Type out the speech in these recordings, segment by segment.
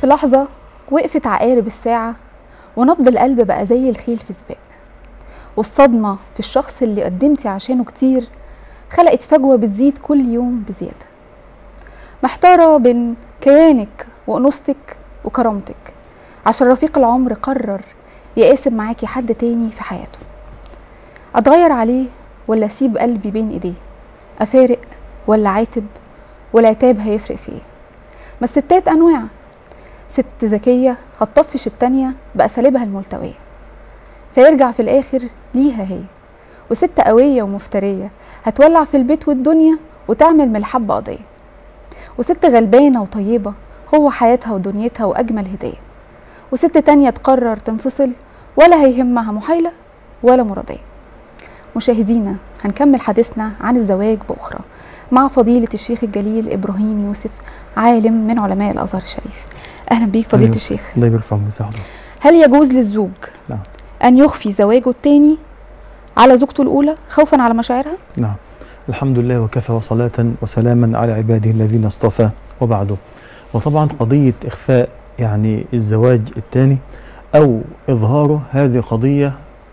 في لحظة وقفت عقارب الساعة ونبض القلب بقى زي الخيل في سباق والصدمة في الشخص اللي قدمتي عشانه كتير خلقت فجوة بتزيد كل يوم بزيادة محتارة بين كيانك وأنوثتك وكرامتك عشان رفيق العمر قرر يقاسم معاكي حد تاني في حياته أتغير عليه ولا أسيب قلبي بين إيديه أفارق ولا عاتب والعتاب هيفرق في إيه ما الستات أنواع ست ذكية هتطفش التانية بأساليبها الملتوية فيرجع في الآخر ليها هي وست قوية ومفترية هتولع في البيت والدنيا وتعمل من الحب قضية وست غلبانة وطيبة هو حياتها ودنيتها وأجمل هدية وست تانية تقرر تنفصل ولا هيهمها محايلة ولا مرضية مشاهدينا هنكمل حديثنا عن الزواج بأخرى مع فضيلة الشيخ الجليل إبراهيم يوسف عالم من علماء الأزهر الشريف أهلا بيك فضيلة أيوة. الشيخ الله يبارك في عمرك مساء الله هل يجوز للزوج نعم. أن يخفي زواجه التاني على زوجته الأولى خوفا على مشاعرها؟ نعم الحمد لله وكفى وصلاة وسلاما على عباده الذين اصطفى وبعده وطبعا قضية إخفاء يعني الزواج الثاني أو إظهاره هذه قضية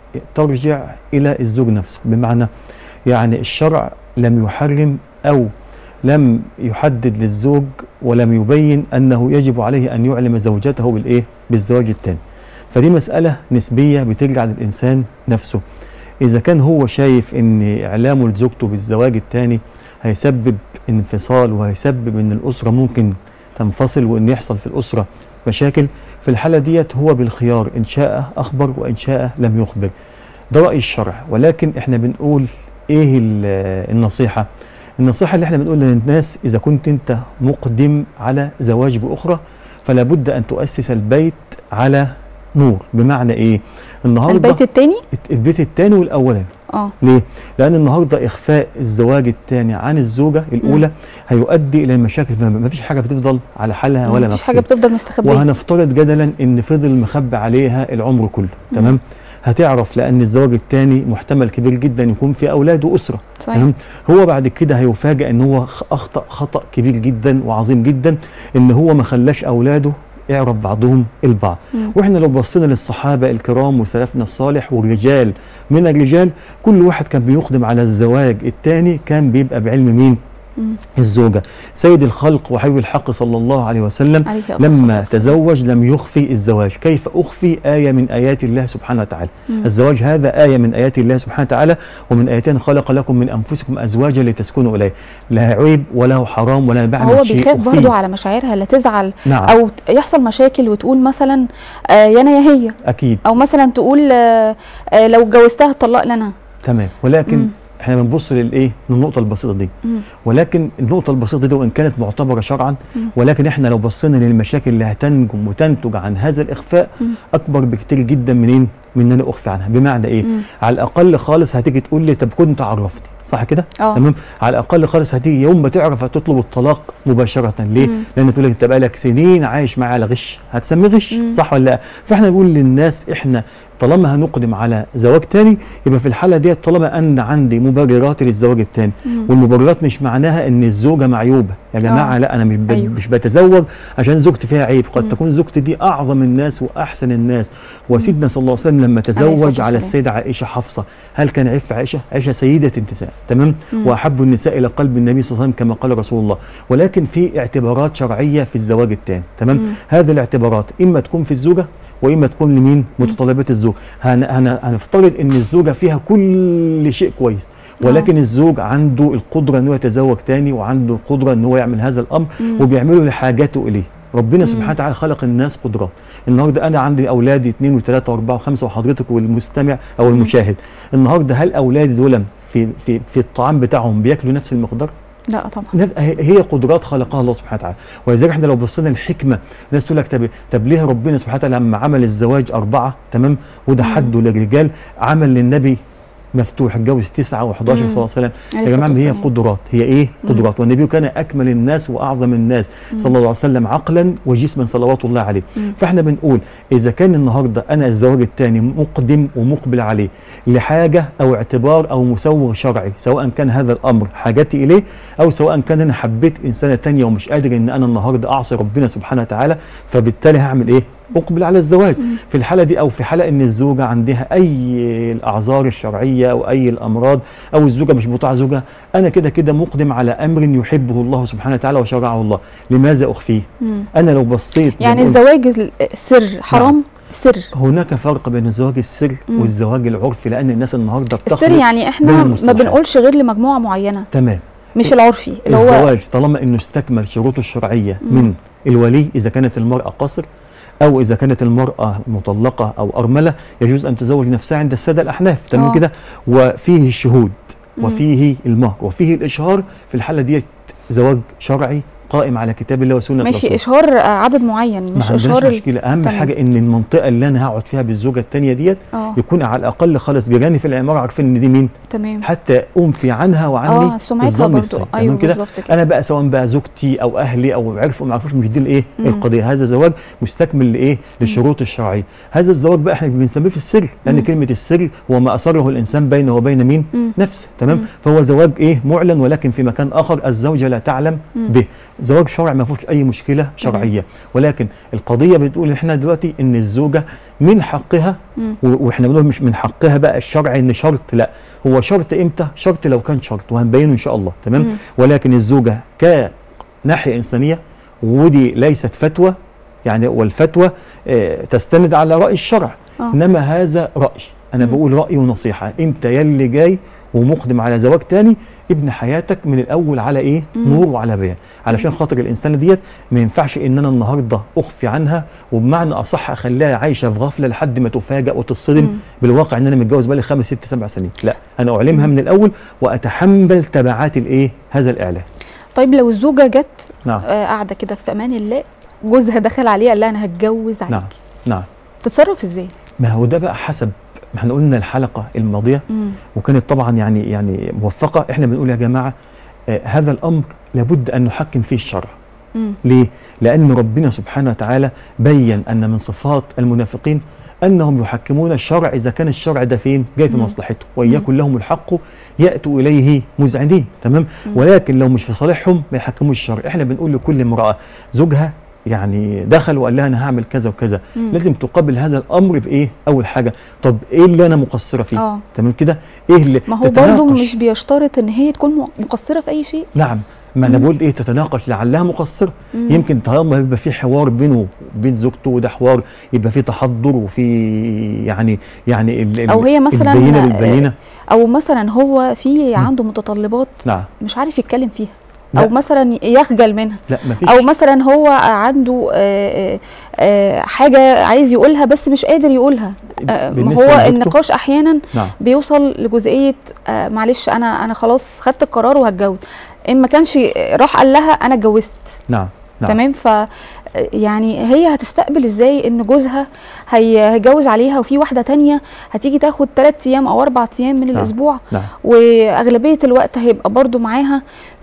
ترجع إلى الزوج نفسه بمعنى يعني الشرع لم يحرم أو لم يحدد للزوج ولم يبين أنه يجب عليه أن يعلم زوجته بالإيه؟ بالزواج الثاني فدي مسألة نسبية بترجع للإنسان نفسه إذا كان هو شايف أن إعلامه لزوجته بالزواج الثاني هيسبب انفصال وهيسبب أن الأسرة ممكن تنفصل وأن يحصل في الأسرة مشاكل في الحالة ديت هو بالخيار إن شاء أخبر وإن شاء لم يخبر ده رأي الشرع ولكن إحنا بنقول إيه ال- النصيحة النصيحة اللي إحنا بنقول للناس إذا كنت أنت مقدم على زواج بأخرى فلا بد أن تؤسس البيت على نور بمعنى إيه النهاردة البيت التاني؟ البيت الثاني والاولاني اه ليه لان النهارده اخفاء الزواج الثاني عن الزوجه الاولى هيؤدي الى المشاكل فما فيش حاجه بتفضل على حالها ولا مفيش حاجة مخفية. بتفضل مستخبية وهنفترض جدلا ان فضل مخبي عليها العمر كله مم. تمام هتعرف لان الزواج الثاني محتمل كبير جدا يكون في اولاد واسره صحيح تمام هو بعد كده هيفاجئ ان هو خ- اخطا خطا كبير جدا وعظيم جدا ان هو ما خلاش اولاده يعرف بعضهم البعض مم. واحنا لو بصينا للصحابه الكرام وسلفنا الصالح والرجال من الرجال كل واحد كان بيقدم على الزواج الثاني كان بيبقى بعلم مين مم. الزوجه سيد الخلق وحبيب الحق صلى الله عليه وسلم عليه أفضل الصلاة لما والسلام. تزوج لم يخفي الزواج كيف أخفي آية من آيات الله سبحانه وتعالى مم. الزواج هذا آية من آيات الله سبحانه وتعالى ومن آياتين خلق لكم من أنفسكم أزواجا لتسكنوا إليه لا عيب ولا حرام ولا بعمل هو شيء بيخاف أخفيه. برضه على مشاعرها لا تزعل نعم او ت- يحصل مشاكل وتقول مثلا آه يا انا يا هي أكيد او مثلا تقول آه آه لو اتجوزتها اتطلق لنا تمام ولكن مم. احنا بنبص للايه للنقطه البسيطه دي مم. ولكن النقطه البسيطه دي وان كانت معتبره شرعا مم. ولكن احنا لو بصينا للمشاكل اللي هتنجم وتنتج عن هذا الاخفاء مم. اكبر بكتير جدا منين من ان انا اخفي عنها بمعنى ايه مم. على الاقل خالص هتيجي تقول لي طب كنت عرفتني صح كده اه تمام على الاقل خالص هتيجي يوم ما تعرف هتطلب الطلاق مباشره ليه مم. لان تقول لك انت بقالك سنين عايش معاه على غش هتسميه غش مم. صح ولا لا فاحنا نقول للناس احنا طالما هنقدم على زواج تاني يبقى في الحاله ديت طالما ان عندي مبررات للزواج التاني مم. والمبررات مش معناها ان الزوجه معيوبه يا جماعه آه. لا انا مش, ب... أيوه. مش بتزوج عشان زوجتي فيها عيب قد مم. تكون زوجتي دي اعظم الناس واحسن الناس وسيدنا صلى الله عليه وسلم لما الصلاة تزوج على والسلام. السيده عائشه حفصه هل كان عيب في عائشه عائشه سيده النساء تمام مم. واحب النساء الى قلب النبي صلى الله عليه وسلم كما قال رسول الله ولكن في اعتبارات شرعيه في الزواج الثاني تمام مم. هذه الاعتبارات اما تكون في الزوجه واما تكون لمين متطلبات الزوج هن هن هنفترض ان الزوجه فيها كل شيء كويس ولكن الزوج عنده القدره انه يتزوج تاني وعنده القدره ان هو يعمل هذا الامر مم. وبيعمله لحاجاته اليه ربنا مم. سبحانه وتعالى خلق الناس قدرات النهارده انا عندي اولادي اثنين وثلاثه واربعه وخمسه وحضرتك والمستمع او مم. المشاهد النهارده هل اولادي دول في في في الطعام بتاعهم بياكلوا نفس المقدار لا طبعا نف- هي هي قدرات خلقها الله سبحانه وتعالى ولذلك احنا لو بصينا للحكمه الناس تقول لك طب طب ليه ربنا سبحانه وتعالى لما عمل الزواج اربعه تمام وده مم. حده للرجال عمل للنبي مفتوح اتجوز تسعة و11 صلى مم. الله عليه وسلم عليه يا جماعه الصلاة ما هي والسلام. قدرات هي ايه مم. قدرات والنبي كان اكمل الناس واعظم الناس صلى الله عليه وسلم عقلا وجسما صلوات الله عليه مم. فاحنا بنقول اذا كان النهارده انا الزواج الثاني مقدم ومقبل عليه لحاجه او اعتبار او مسوغ شرعي سواء كان هذا الامر حاجتي اليه او سواء كان انا حبيت انسانه ثانيه ومش قادر ان انا النهارده اعصي ربنا سبحانه وتعالى فبالتالي هعمل ايه اقبل على الزواج مم. في الحاله دي او في حاله ان الزوجه عندها اي الاعذار الشرعيه او اي الامراض او الزوجه مش بتاع زوجها انا كده كده مقدم على امر يحبه الله سبحانه وتعالى وشرعه الله لماذا اخفيه مم. انا لو بصيت زي يعني ما قلت، الزواج ال- السر حرام سر هناك فرق بين الزواج السر مم. والزواج العرفي لان الناس النهارده السر بتخلط يعني بين احنا ما المصطلحات. بنقولش غير لمجموعه معينه تمام مش العرفي اللي هو الزواج طالما انه استكمل شروطه الشرعيه مم. من الولي اذا كانت المراه قاصر او اذا كانت المراه مطلقه او ارمله يجوز ان تزوج نفسها عند الساده الاحناف تمام آه. كده وفيه الشهود مم. وفيه المهر وفيه الاشهار في الحاله دي زواج شرعي قائم على كتاب الله وسنه ماشي رسوله اشهار آه، عدد معين ما مش عندناش اشهار ال- مشكله اهم تمام. حاجه ان المنطقه اللي انا هقعد فيها بالزوجه الثانيه ديت اه يكون على الاقل خالص جيراني في العماره عارفين ان دي مين تمام حتى انفي عنها وعني اه سمعتها الظن برضو السيء ايوه تمام كده بالظبط كده انا بقى سواء بقى زوجتي او اهلي او عرفوا ما عرفوش مش دي الايه مم. القضيه هذا زواج مستكمل لايه للشروط الشرعيه هذا الزواج بقى احنا بنسميه في السر لان مم. كلمه السر هو ما اسره الانسان بينه وبين مين مم. نفسه تمام مم. فهو زواج ايه معلن ولكن في مكان اخر الزوجه لا تعلم مم. به زواج شرعي ما فيهوش اي مشكله شرعيه ولكن القضيه بتقول احنا دلوقتي ان الزوجه من حقها مم. و- واحنا بنقول مش من حقها بقى الشرعي ان شرط لا هو شرط امتى شرط لو كان شرط وهنبينه ان شاء الله تمام مم. ولكن الزوجه كناحيه انسانيه ودي ليست فتوى يعني والفتوى آه، تستند على راي الشرع آه. انما هذا راي انا مم. بقول راي ونصيحه انت يلي جاي ومقدم على زواج تاني ابن حياتك من الاول على ايه مم. نور وعلى بيان علشان خاطر الانسانه ديت ما ينفعش ان انا النهارده اخفي عنها وبمعنى اصح اخليها عايشه في غفله لحد ما تفاجئ وتصدم مم. بالواقع ان انا متجوز بقالي خمس ست سبع سنين لا انا اعلمها مم. من الاول واتحمل تبعات الايه هذا الاعلان طيب لو الزوجه جت نعم آه، قاعده كده في امان الله جوزها دخل عليها قال لها انا هتجوز عليك نعم نعم تتصرف ازاي؟ ما هو ده بقى حسب ما احنا قلنا الحلقه الماضيه مم. وكانت طبعا يعني يعني موفقه احنا بنقول يا جماعه آه هذا الامر لابد ان نحكم فيه الشرع مم. ليه؟ لأن ربنا سبحانه وتعالى بين أن من صفات المنافقين أنهم يحكمون الشرع إذا كان الشرع ده فين؟ جاي في مم. مصلحته وإياكن لهم الحق يأتوا إليه مذعنين تمام؟ مم. ولكن لو مش في صالحهم ما يحكموش الشرع إحنا بنقول لكل امرأة زوجها يعني دخل وقال لها أنا هعمل كذا وكذا مم. لازم تقابل هذا الأمر بإيه؟ أول حاجة طب إيه اللي أنا مقصرة فيه؟ اه تمام كده؟ إيه اللي ما هو تتناقش. برضه مش بيشترط ان هي تكون م- مقصره في اي شيء نعم ما انا مم. بقول ايه تتناقش لعلها مقصره مم. يمكن طالما يبقى في حوار بينه وبين زوجته وده حوار يبقى في تحضر وفي يعني يعني ال ال او هي مثلا البينه آه، بالبينه او مثلا هو في مم. عنده متطلبات نعم مش عارف يتكلم فيها لا. او مثلا يخجل منها لا ما فيش او مثلا هو عنده آه، آه، آه، حاجه عايز يقولها بس مش قادر يقولها آه، ما بالنسبة هو لزوجته؟ النقاش احيانا نعم بيوصل لجزئيه آه، معلش انا انا خلاص خدت القرار وهتجوز ان ما كانش راح قال لها انا اتجوزت نعم نعم. تمام ف يعني هي هتستقبل ازاي ان جوزها هي- هيجوز عليها وفي واحده تانية هتيجي تاخد 3 ايام او 4 ايام من نعم. الاسبوع نعم واغلبيه الوقت هيبقى برضو معاها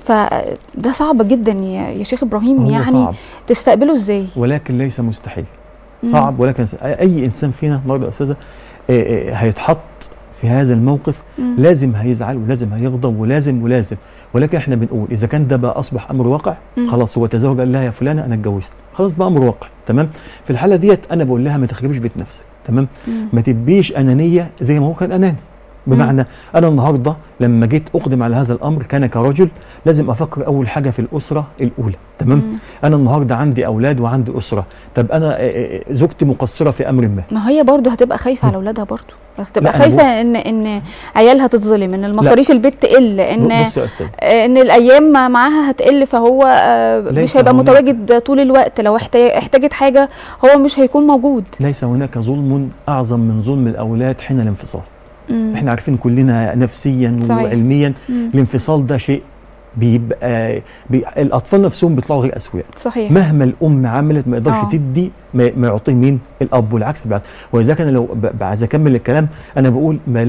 فده صعب جدا يا يا شيخ ابراهيم هو يعني صعب تستقبله ازاي ولكن ليس مستحيل مم. صعب ولكن س- اي انسان فينا النهارده يا استاذه آه، آه، هيتحط في هذا الموقف مم. لازم هيزعل ولازم هيغضب ولازم ولازم ولكن احنا بنقول اذا كان ده بقى اصبح امر واقع مم. خلاص هو تزوج قال لها يا فلانه انا اتجوزت خلاص بقى امر واقع تمام في الحاله ديت انا بقول لها ما تخربيش بيت نفسك تمام مم. ما تبقيش انانيه زي ما هو كان اناني بمعنى انا النهارده لما جيت اقدم على هذا الامر كان كرجل لازم افكر اول حاجه في الاسره الاولى تمام مم. انا النهارده عندي اولاد وعندي اسره طب انا آه، آه، زوجتي مقصره في امر ما ما هي برضو هتبقى خايفه على اولادها برضو هتبقى لا، أنا خايفه ان ان عيالها تتظلم ان المصاريف البيت تقل ان بص يا استاذ ان الايام ما معاها هتقل فهو آه، ليس مش هيبقى هناك- متواجد طول الوقت لو احتا- احتاجت حاجه هو مش هيكون موجود ليس هناك ظلم اعظم من ظلم الاولاد حين الانفصال مم. احنا عارفين كلنا نفسيا صحيح. وعلميا مم. الانفصال ده شيء بيبقى بي الاطفال نفسهم بيطلعوا غير اسوياء صحيح مهما الام عملت ما يقدرش آه. تدي ما, ما يعطيه مين الاب والعكس بالعكس واذا كان لو ب- ب- عايز اكمل الكلام انا بقول بلاش ال-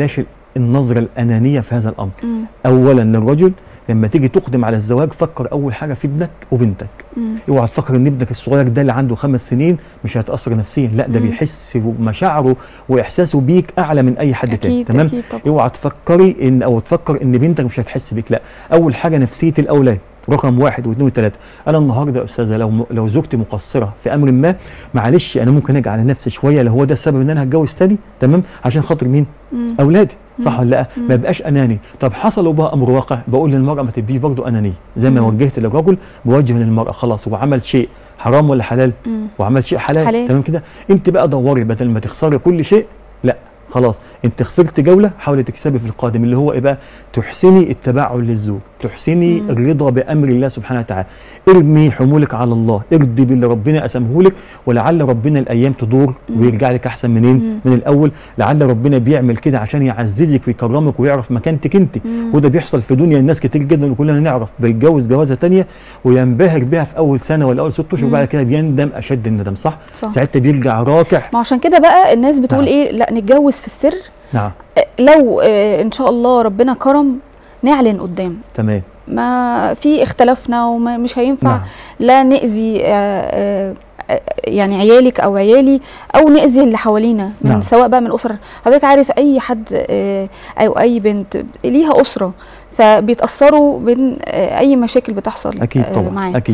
النظره الانانيه في هذا الامر مم. اولا للرجل لما تيجي تقدم على الزواج فكر اول حاجه في ابنك وبنتك مم. اوعى تفكر ان ابنك الصغير ده اللي عنده خمس سنين مش هيتاثر نفسيا لا ده مم. بيحس ومشاعره واحساسه بيك اعلى من اي حد تاني اكيد تمام اكيد طبعا اوعى تفكري ان او تفكر ان بنتك مش هتحس بيك لا اول حاجه نفسيه الاولاد رقم واحد واثنين وثلاثه انا النهارده يا استاذه لو م- لو زوجتي مقصره في امر ما معلش انا ممكن اجي على نفسي شويه لو هو ده السبب ان انا هتجوز تاني تمام عشان خاطر مين مم. اولادي صح مم. ولا لا مم. ما يبقاش اناني طب حصلوا بقى امر واقع بقول للمراه ما تبقيش برضه انانيه زي ما مم. وجهت للرجل بوجه للمراه خلاص هو عمل شيء حرام ولا حلال مم. وعمل شيء حلال, حلال. تمام كده انت بقى دوري بدل ما تخسري كل شيء لا خلاص انت خسرت جوله حاولي تكسبي في القادم اللي هو ايه بقى تحسني التبعل للزوج تحسني مم. الرضا بامر الله سبحانه وتعالى ارمي حمولك على الله ارضي باللي ربنا قسمه لك ولعل ربنا الايام تدور مم. ويرجع لك احسن منين مم. من الاول لعل ربنا بيعمل كده عشان يعززك ويكرمك ويعرف مكانتك انت مم. وده بيحصل في دنيا الناس كتير جدا وكلنا نعرف بيتجوز جوازه تانية وينبهر بيها في اول سنه ولا اول ست اشهر مم. وبعد كده بيندم اشد الندم صح؟ صح ساعتها بيرجع راكع ما عشان كده بقى الناس بتقول نعم. ايه لا نتجوز في السر نعم آه، لو آه، ان شاء الله ربنا كرم نعلن قدام تمام ما في اختلافنا ومش هينفع نعم لا نأذي آه، آه، آه، يعني عيالك او عيالي او نأذي اللي حوالينا من نعم. سواء بقى من اسر حضرتك عارف اي حد آه، او اي بنت ليها اسره فبيتاثروا من آه، اي مشاكل بتحصل اكيد آه، طبعا معاه اكيد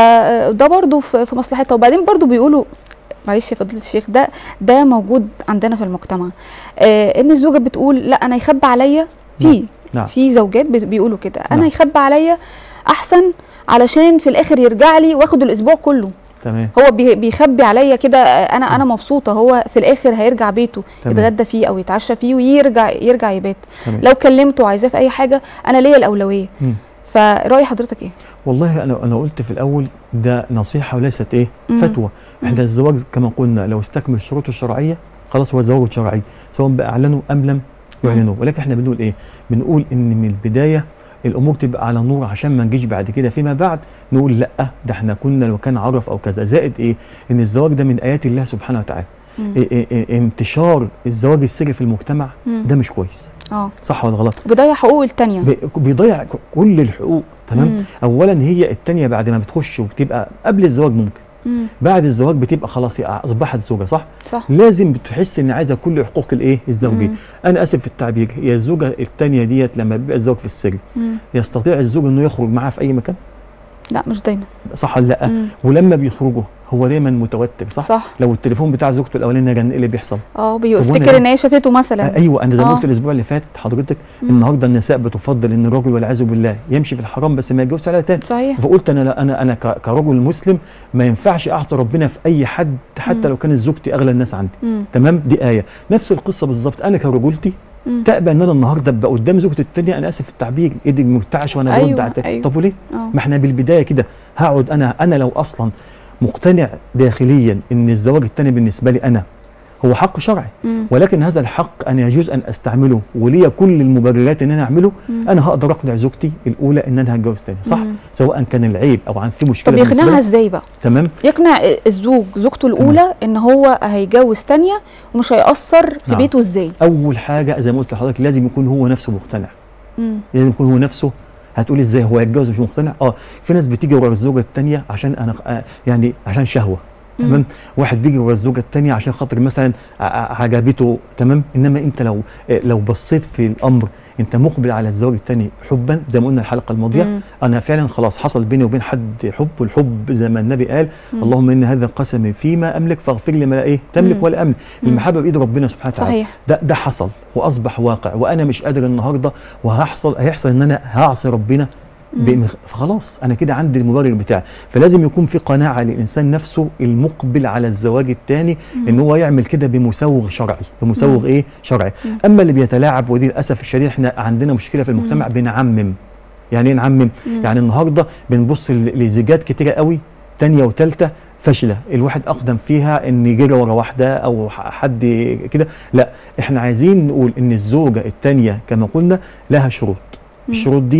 فده برضو في في مصلحتها وبعدين برضو بيقولوا معلش يا فضيله الشيخ ده ده موجود عندنا في المجتمع آه ان الزوجه بتقول لا انا يخبى عليا في نعم. في زوجات بت- بيقولوا كده انا نعم. يخبى عليا احسن علشان في الاخر يرجع لي واخد الاسبوع كله تمام هو بي- بيخبي عليا كده آه، انا انا مبسوطه هو في الاخر هيرجع بيته تمام. يتغدى فيه او يتعشى فيه ويرجع يرجع يبات تمام لو كلمته وعايزاه في اي حاجه انا ليا الاولويه مم. فراي حضرتك ايه والله انا انا قلت في الاول ده نصيحه وليست ايه مم. فتوى احنا الزواج كما قلنا لو استكمل شروطه الشرعيه خلاص هو زواج شرعي سواء بقى اعلنوا ام لم يعلنوا ولكن احنا بنقول ايه بنقول ان من البدايه الامور تبقى على نور عشان ما نجيش بعد كده فيما بعد نقول لا ده احنا كنا لو كان عرف او كذا زائد ايه ان الزواج ده من ايات الله سبحانه وتعالى مم. إيه إيه إيه انتشار الزواج السري في المجتمع مم. ده مش كويس اه صح ولا غلط بضيع حقوق التانية بي- بيضيع ك- كل الحقوق تمام مم. اولا هي التانية بعد ما بتخش وبتبقى قبل الزواج ممكن مم. بعد الزواج بتبقى خلاص هي اصبحت زوجه صح صح لازم بتحس ان عايزه كل حقوق الايه الزوجيه مم. انا اسف في التعبير هي الزوجه الثانيه ديت لما بيبقى الزوج في السر مم. يستطيع الزوج انه يخرج معاها في اي مكان لا مش دايما صح ولا لا مم. ولما بيخرجوا هو دايما متوتر صح, صح لو التليفون بتاع زوجته الاولانيه رن ايه اللي بيحصل اه هو بيفتكر أنا ان هي شافته مثلا آه ايوه انا زي ما آه. قلت الاسبوع اللي فات حضرتك مم. النهارده النساء بتفضل ان الرجل والعياذ بالله يمشي في الحرام بس ما يتجوزش عليها تاني صحيح فقلت انا لا انا انا ك- كرجل مسلم ما ينفعش اعصي ربنا في اي حد حتى مم. لو كانت زوجتي اغلى الناس عندي مم. تمام دي ايه نفس القصه بالظبط انا كرجولتي مم. تأبى ان انا النهارده ابقى قدام زوجتي الثانيه انا اسف في التعبير ايدي مرتعش وانا برد أيوة، على التاني. أيوة. طب وليه؟ اه ما احنا بالبدايه كده هقعد انا انا لو اصلا مقتنع داخليا ان الزواج الثاني بالنسبه لي انا هو حق شرعي مم. ولكن هذا الحق انا يجوز ان استعمله وليا كل المبررات ان انا اعمله مم. انا هقدر اقنع زوجتي الاولى ان انا هتجوز تاني صح مم. سواء كان العيب او عن في طب مشكله بالنسبة يقنعها لي. ازاي بقى تمام يقنع الزوج زوجته الاولى ان هو هيجوز تانية ومش هيأثر في نعم. بيته ازاي اول حاجه زي ما قلت لحضرتك لازم يكون هو نفسه مقتنع مم. لازم يكون هو نفسه هتقول ازاي هو يتجوز مش مقتنع اه في ناس بتيجي ورا الزوجه الثانيه عشان انا آه يعني عشان شهوه مم. تمام واحد بيجي ورا الزوجه الثانيه عشان خاطر مثلا ع- ع- عجبته تمام انما انت لو آه، لو بصيت في الامر انت مقبل على الزواج الثاني حبا زي ما قلنا الحلقه الماضيه مم. انا فعلا خلاص حصل بيني وبين حد حب والحب زي ما النبي قال مم. اللهم ان هذا قسمي فيما املك فاغفر لي ما لا ايه تملك مم. ولا املك مم. المحبه بايد ربنا سبحانه وتعالى صحيح ده ده حصل واصبح واقع وانا مش قادر النهارده وهحصل هيحصل ان انا هعصي ربنا مم. بإن- فخلاص انا كده عندي المبرر بتاعي فلازم يكون في قناعه للانسان نفسه المقبل على الزواج الثاني مم. ان هو يعمل كده بمسوغ شرعي بمسوغ مم. ايه شرعي مم. اما اللي بيتلاعب ودي للاسف الشديد احنا عندنا مشكله في المجتمع بنعمم يعني ايه نعمم مم. يعني النهارده بنبص ل- لزيجات كتيره قوي تانية وتالتة فاشله الواحد اقدم فيها ان يجري ورا واحده او ح- حد كده لا احنا عايزين نقول ان الزوجه التانية كما قلنا لها شروط مم. الشروط ديت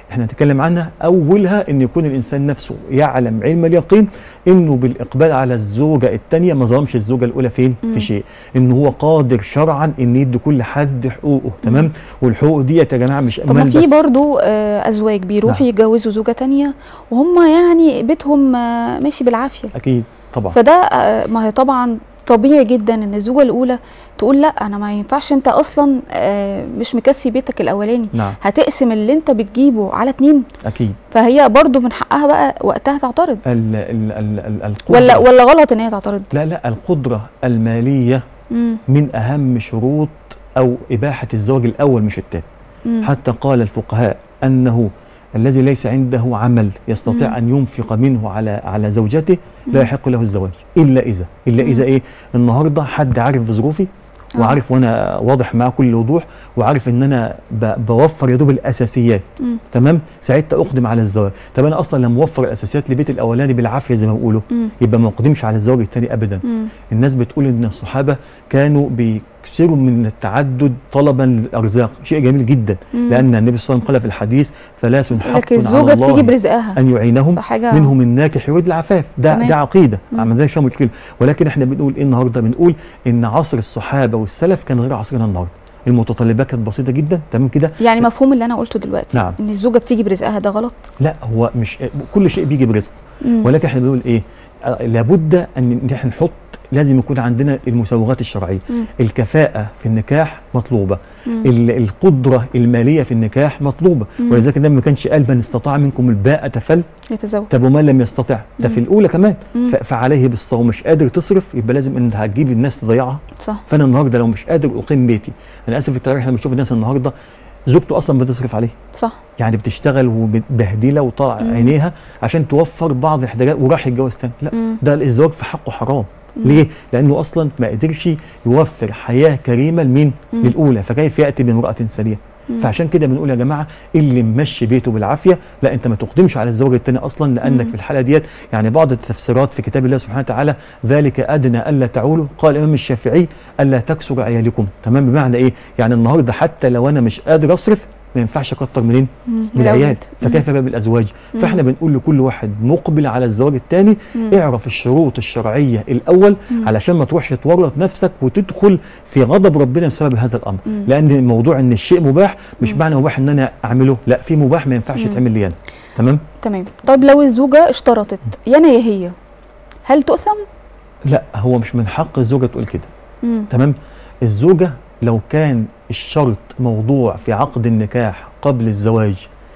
احنا نتكلم عنها اولها ان يكون الانسان نفسه يعلم علم اليقين انه بالاقبال على الزوجه الثانيه ما ظلمش الزوجه الاولى فين مم. في شيء ان هو قادر شرعا ان يدي كل حد حقوقه تمام والحقوق دي يا جماعه مش طب ما امان في بس برضو آه، ازواج بيروحوا نعم. يتجوزوا زوجه تانية وهم يعني بيتهم آه، ماشي بالعافيه اكيد طبعا فده آه، ما هي طبعا طبيعي جدا ان الزوجه الاولى تقول لا انا ما ينفعش انت اصلا آه، مش مكفي بيتك الاولاني نعم هتقسم اللي انت بتجيبه على اتنين اكيد فهي برضو من حقها بقى وقتها تعترض ال ال ال ال القدرة ولا ولا غلط ان هي تعترض لا لا القدره الماليه مم. من اهم شروط او اباحه الزواج الاول مش الثاني مم. حتى قال الفقهاء انه الذي ليس عنده عمل يستطيع مم. ان ينفق منه على على زوجته لا مم. يحق له الزواج الا اذا الا مم. اذا ايه النهارده حد عارف ظروفي آه. وعارف وانا واضح معاه كل وضوح وعارف ان انا ب- بوفر يا دوب الاساسيات مم. تمام ساعتها اقدم على الزواج طب انا اصلا لما اوفر الاساسيات لبيت الاولاني بالعافيه زي ما بيقولوا مم. يبقى ما اقدمش على الزواج الثاني ابدا مم. الناس بتقول ان الصحابه كانوا بيكثروا من التعدد طلبا للارزاق شيء جميل جدا مم. لان النبي صلى الله عليه وسلم قال في الحديث ثلاث حق لكن على الزوجه بتيجي الله برزقها ان يعينهم فحاجه منهم الناكح يريد العفاف ده تمام. ده عقيده مم. ما عندناش فيها مشكله ولكن احنا بنقول ايه النهارده بنقول ان عصر الصحابه والسلف كان غير عصرنا النهارده المتطلبات كانت بسيطه جدا تمام كده يعني مفهوم اللي انا قلته دلوقتي نعم. ان الزوجه بتيجي برزقها ده غلط لا هو مش كل شيء بيجي برزقه مم. ولكن احنا بنقول ايه آه، لابد ان إن احنا نحط لازم يكون عندنا المسوغات الشرعيه مم. الكفاءه في النكاح مطلوبه مم. ال- القدره الماليه في النكاح مطلوبه مم. ولذلك النبي ما كانش قال من استطاع منكم الباءة فل يتزوج طب ومن لم يستطع ده مم. في الاولى كمان مم. ف- فعليه بالصوم مش قادر تصرف يبقى لازم انت هتجيب الناس تضيعها صح فانا النهارده لو مش قادر اقيم بيتي انا اسف في التعبير احنا بنشوف الناس النهارده زوجته اصلا بتصرف عليه صح يعني بتشتغل وبهدله وطالع مم. عينيها عشان توفر بعض الاحتياجات وراح يتجوز تاني لا مم. ده الزواج في حقه حرام مم. ليه؟ لانه اصلا ما قدرش يوفر حياه كريمه لمين؟ مم. للاولى فكيف ياتي بامراه ثانيه؟ مم. فعشان كده بنقول يا جماعه اللي ممشي بيته بالعافيه لا انت ما تقدمش على الزوج الثاني اصلا لانك مم. في الحاله ديت يعني بعض التفسيرات في كتاب الله سبحانه وتعالى ذلك ادنى الا تعولوا قال الامام الشافعي الا تكسر عيالكم تمام بمعنى ايه؟ يعني النهارده حتى لو انا مش قادر اصرف ما ينفعش اكتر منين؟ مم. من العيال الأولاد. مم. فكيف بقى بالازواج؟ مم. فاحنا بنقول لكل واحد مقبل على الزواج الثاني مم. اعرف الشروط الشرعيه الاول مم. علشان ما تروحش تورط نفسك وتدخل في غضب ربنا بسبب هذا الامر مم. لان موضوع ان الشيء مباح مش مم. معنى مباح ان انا اعمله لا في مباح ما ينفعش مم. يتعمل لي انا تمام تمام طب لو الزوجه اشترطت يا انا يا هي هل تؤثم؟ لا هو مش من حق الزوجه تقول كده مم. تمام الزوجه لو كان الشرط موضوع في عقد النكاح قبل الزواج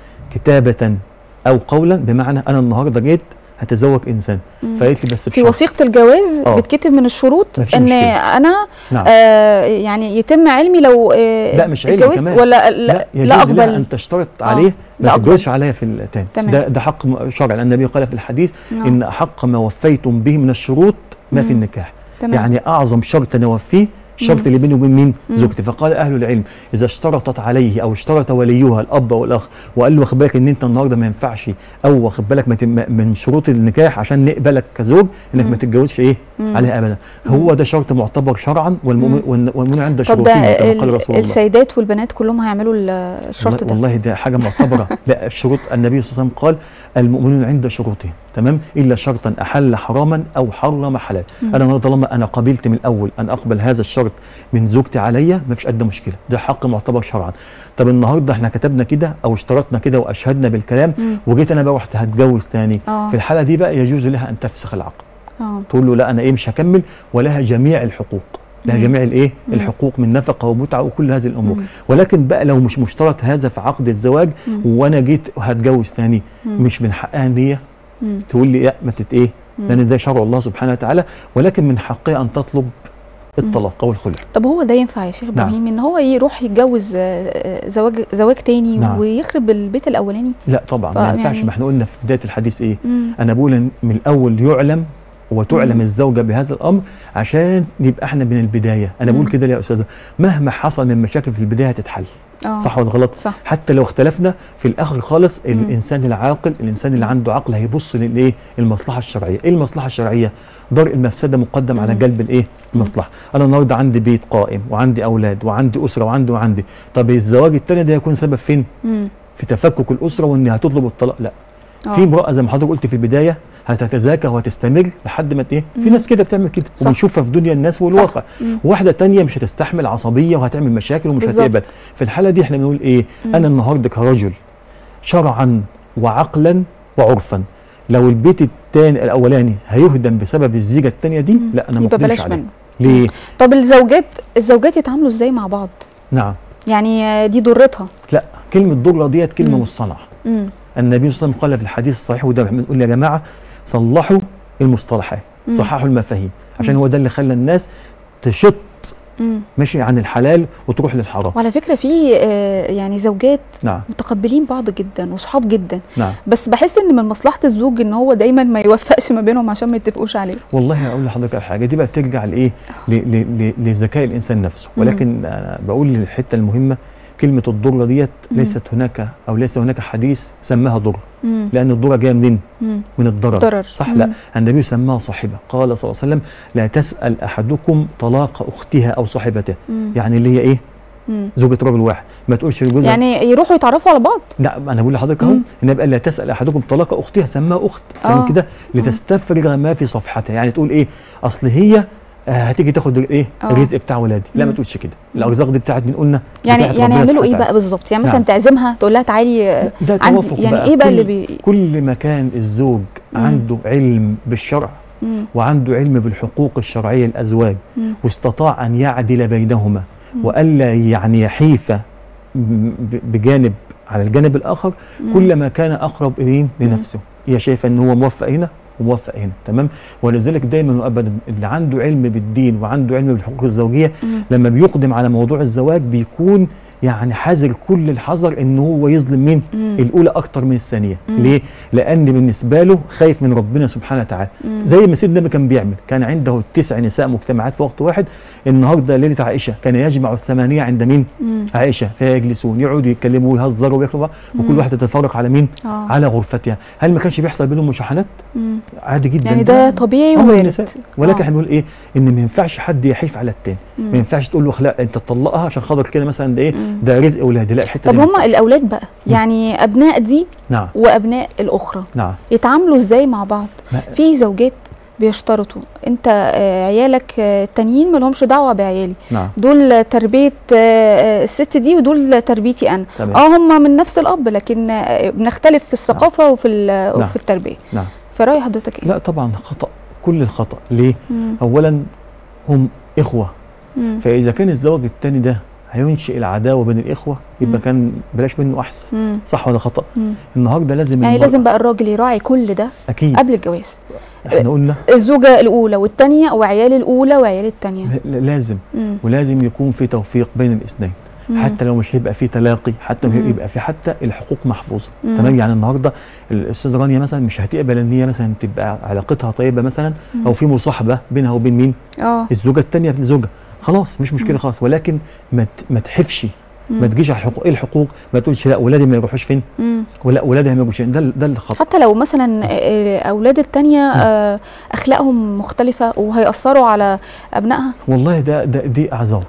كتابه او قولا بمعنى انا النهارده جيت هتزوج انسان مم. فقالت لي بس في بشرط. وثيقه الجواز آه. بتكتب من الشروط مفيش ان مشكلة. انا نعم آه يعني يتم علمي لو آه لا، مش علم اتجوزت كمان. ولا لا, يجوز لا لها اقبل ان تشترط آه، عليه لا ما أقبل. تتجوزش عليها في الثاني تمام. ده ده حق م- شرعي لان النبي قال في الحديث نعم. ان احق ما وفيتم به من الشروط ما في مم. النكاح تمام. يعني اعظم شرط انا اوفيه الشرط مم. اللي بيني وبين مين مم. زوجتي فقال اهل العلم اذا اشترطت عليه او اشترط وليها الاب والاخ وقال له واخد بالك ان انت النهارده ما ينفعش او واخد بالك ما تم- من شروط النكاح عشان نقبلك كزوج انك مم. ما تتجوزش ايه مم. عليها ابدا هو ده شرط معتبر شرعا والمؤمن والن- والمؤمن عند طب شروطه ده كما قال ال- رسول الله السيدات والبنات كلهم هيعملوا ال- الشرط والله, ده والله ده حاجه معتبره لا الشروط النبي صلى الله عليه وسلم قال المؤمنون عند شروطهم تمام الا شرطا احل حراما او حرم حلال مم. انا النهارده طالما انا قبلت من الاول ان اقبل هذا الشرط من زوجتي عليا ما فيش قد مشكله ده حق معتبر شرعا طب النهارده احنا كتبنا كده او اشترطنا كده واشهدنا بالكلام مم. وجيت انا بقى رحت هتجوز تاني اه في الحاله دي بقى يجوز لها ان تفسخ العقد اه تقول له لا انا ايه مش هكمل ولها جميع الحقوق لها مم. جميع الايه مم. الحقوق من نفقه ومتعه وكل هذه الامور مم. ولكن بقى لو مش مشترط هذا في عقد الزواج مم. وانا جيت هتجوز تاني مم. مش من حقها ان هي مم. تقول لي لا ما تت ايه مم. لان ده شرع الله سبحانه وتعالى ولكن من حقها ان تطلب الطلاق او الخلع طب هو ده ينفع يا شيخ نعم. ابراهيم ان هو يروح يتجوز آه، آه، زواج زواج تاني نعم. ويخرب البيت الاولاني لا طبعا ما فيعني- ينفعش ما احنا قلنا في بدايه الحديث ايه مم. انا بقول إن من الاول يعلم وتعلم مم. الزوجه بهذا الامر عشان نبقى احنا من البدايه انا بقول مم. كده ليه يا استاذه مهما حصل من مشاكل في البدايه هتتحل اه صح ولا غلط صح حتى لو اختلفنا في الاخر خالص مم. الانسان العاقل الانسان اللي عنده عقل هيبص للايه المصلحه الشرعيه ايه المصلحه الشرعيه درء المفسده مقدم على مم. جلب الايه المصلحه انا النهارده عندي بيت قائم وعندي اولاد وعندي اسره وعندي وعندي طب الزواج الثاني ده هيكون سبب فين مم. في تفكك الاسره وان هتطلب الطلاق لا آه. في امراه زي ما حضرتك قلت في البدايه هتتزاكى وهتستمر لحد ما ايه في مم. ناس كده بتعمل كده صح. وبنشوفها في دنيا الناس والواقع مم. واحده تانية مش هتستحمل عصبيه وهتعمل مشاكل ومش بالظبط. هتقبل في الحاله دي احنا بنقول ايه مم. انا النهارده كرجل شرعا وعقلا وعرفا لو البيت التاني الاولاني هيهدم بسبب الزيجه التانية دي مم. لا انا ما يبقى أقبلش بلاش عليه. منه ليه طب الزوجات الزوجات يتعاملوا ازاي مع بعض نعم يعني آه، دي ضرتها لا كلمه ضره ديت كلمه مم. مصطنعه مم. النبي صلى الله عليه وسلم قال في الحديث الصحيح وده بنقول يا جماعه صلحوا المصطلحات مم. صححوا المفاهيم عشان مم. هو ده اللي خلى الناس تشط مم. ماشي عن الحلال وتروح للحرام وعلى فكره في آه، يعني زوجات نعم متقبلين بعض جدا وصحاب جدا نعم بس بحس ان من مصلحه الزوج ان هو دايما ما يوفقش ما بينهم عشان ما يتفقوش عليه والله اقول لحضرتك على حاجه دي بقى ترجع لايه ل- ل- ل- لذكاء الانسان نفسه مم. ولكن انا بقول الحته المهمه كلمه الضره ديت مم. ليست هناك او ليس هناك حديث سماها ضر مم. لان الضره جايه منين مم. من الضرر ضرر صح مم. لا النبي سماها صاحبه قال صلى الله عليه وسلم لا تسال احدكم طلاق اختها او صاحبته مم. يعني اللي هي ايه مم. زوجة رجل واحد ما تقولش لجوزها يعني يروحوا يتعرفوا على بعض لا انا بقول لحضرتك اهو مم. النبي قال لا تسال احدكم طلاق اختها سماها اخت آه. يعني كده لتستفرغ ما في صفحتها يعني تقول ايه اصل هي آه، هتيجي تاخد ايه آه. الرزق بتاع ولادي لا ما مم. تقولش كده الارزاق دي بتاعت من قلنا يعني بتاعت يعني ربنا يعملوا ايه سبحانه بقى بالظبط يعني مثلا نعم. تعزمها تقول لها تعالي آه، ده عندي توافق يعني بقى ايه بقى كل اللي بي كل ما كان الزوج مم. عنده علم بالشرع مم. وعنده علم بالحقوق الشرعيه للازواج مم. واستطاع ان يعدل بينهما مم. والا يعني يحيف ب- بجانب على الجانب الاخر مم. كلما كان اقرب اليه لنفسه هي شايفه ان هو موفق هنا وموفق هنا تمام ولذلك دايما وابدا اللي عنده علم بالدين وعنده علم بالحقوق الزوجيه مم. لما بيقدم على موضوع الزواج بيكون يعني حذر كل الحذر ان هو يظلم مين مم. الاولى اكتر من الثانيه مم. ليه لان بالنسبه له خايف من ربنا سبحانه وتعالى مم. زي ما سيدنا النبي كان بيعمل كان عنده تسع نساء مجتمعات في وقت واحد النهارده ليله عائشه كان يجمع الثمانيه عند مين مم. عائشه فيجلسون يقعدوا يتكلموا ويهزروا وياكلوا بعض وكل مم. واحده تتفرق على مين اه على غرفتها هل ما كانش بيحصل بينهم مشاحنات مم. عادي جدا يعني ده طبيعي أمر ووارد النساء ولكن آه. احنا بنقول ايه ان ما ينفعش حد يحيف على التاني مم. ما ينفعش تقول له لا انت تطلقها عشان خاطر كده مثلا ده ايه مم. ده رزق اولادي لا الحته طب دي ما هم الاولاد بقى يعني ابناء دي نعم وابناء الاخرى نعم يتعاملوا ازاي مع بعض ما- في زوجات بيشترطوا انت آه، عيالك آه، التانيين ما لهمش دعوه بعيالي نعم دول تربيه آه، آه، الست دي ودول تربيتي انا تمام اه هم من نفس الاب لكن آه، بنختلف في الثقافه وفي ال- نعم. وفي التربيه نعم فراي حضرتك ايه لا طبعا خطا كل الخطا ليه مم. اولا هم اخوه مم. فاذا كان الزوج الثاني ده هينشئ العداوه بين الاخوه يبقى مم. كان بلاش منه احسن مم. صح ولا خطا مم. النهارده لازم يعني المرأة- لازم بقى الراجل يراعي كل ده اكيد قبل الجواز احنا قلنا الزوجه الاولى والثانيه وعيال الاولى وعيال الثانيه ل- لازم ولازم يكون في توفيق بين الاثنين حتى لو مش هيبقى في تلاقي حتى لو مم. يبقى في حتى الحقوق محفوظه مم. تمام يعني النهارده الاستاذ رانيا مثلا مش هتقبل ان هي مثلا تبقى علاقتها طيبه مثلا مم. او في مصاحبه بينها وبين مين اه الزوجه الثانيه في الزوجه خلاص مش مم. مشكله خلاص ولكن ما ت- ما تحفش ما مم. تجيش على الحقوق ايه الحقوق ما تقولش لا ولادي ما يروحوش فين مم. ولا ولادها ما يروحوش فين ده ال- ده الخطا حتى لو مثلا آه، اولاد التانية آه، اخلاقهم مختلفه وهيأثروا على ابنائها والله ده ده دي اعذار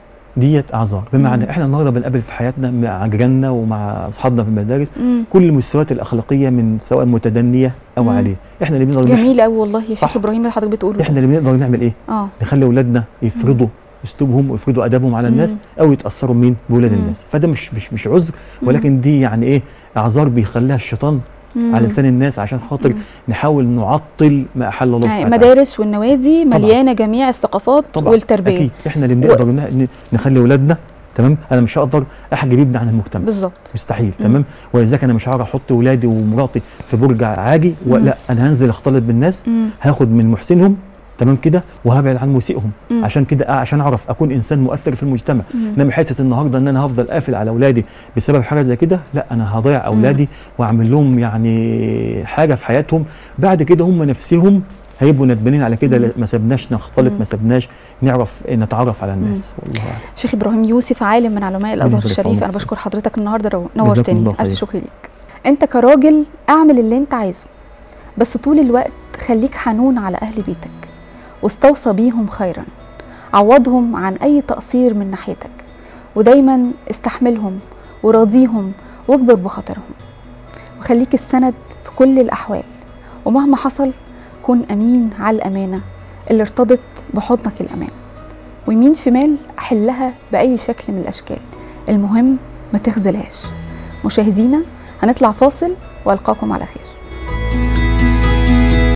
ديت اعذار بمعنى مم. احنا النهارده بنقابل في حياتنا مع جيراننا ومع اصحابنا في المدارس مم. كل المستويات الاخلاقيه من سواء متدنيه او مم. عاليه احنا اللي بنقدر نح- جميل قوي والله يا صح. شيخ ابراهيم اللي حضرتك بتقوله احنا ده. اللي بنقدر نعمل ايه اه نخلي اولادنا يفرضوا اسلوبهم ويفرضوا ادابهم على الناس مم. او يتاثروا مين بولاد مم. الناس فده مش مش مش عذر مم. ولكن دي يعني ايه اعذار بيخليها الشيطان مم. على لسان الناس عشان خاطر مم. نحاول نعطل ما احل الله يعني سبحانه وتعالى. المدارس والنوادي طبعاً. مليانه جميع الثقافات طبعا والتربيه اكيد احنا اللي بنقدر ن- نخلي اولادنا تمام انا مش هقدر احجب ابني عن المجتمع بالظبط مستحيل مم. تمام ولذلك انا مش هعرف احط ولادي ومراتي في برج عاجي مم. ولا انا هنزل اختلط بالناس مم. هاخد من محسنهم تمام كده وهبعد عن مسيئهم مم. عشان كده آه، عشان اعرف اكون انسان مؤثر في المجتمع مم. انما حته النهارده ان انا هفضل قافل على اولادي بسبب حاجه زي كده لا انا هضيع اولادي واعمل لهم يعني حاجه في حياتهم بعد كده هم نفسهم هيبقوا ندمانين على كده مم. لا، ما سبناش نختلط مم. ما سبناش نعرف نتعرف على الناس والله اعلم شيخ ابراهيم يوسف عالم من علماء الازهر يبارك في الشريف انا عمرك. بشكر حضرتك النهارده رو- جزاكم نورتني الله الف خير. شكر ليك انت كراجل اعمل اللي انت عايزه بس طول الوقت خليك حنون على اهل بيتك واستوصى بيهم خيرا عوضهم عن اي تقصير من ناحيتك ودايما استحملهم وراضيهم واجبر بخاطرهم وخليك السند في كل الأحوال ومهما حصل كن أمين على الأمانة اللي ارتضت بحضنك الأمان ويمين شمال أحلها بأي شكل من الأشكال المهم ما تخذلهاش مشاهدينا هنطلع فاصل والقاكم على خير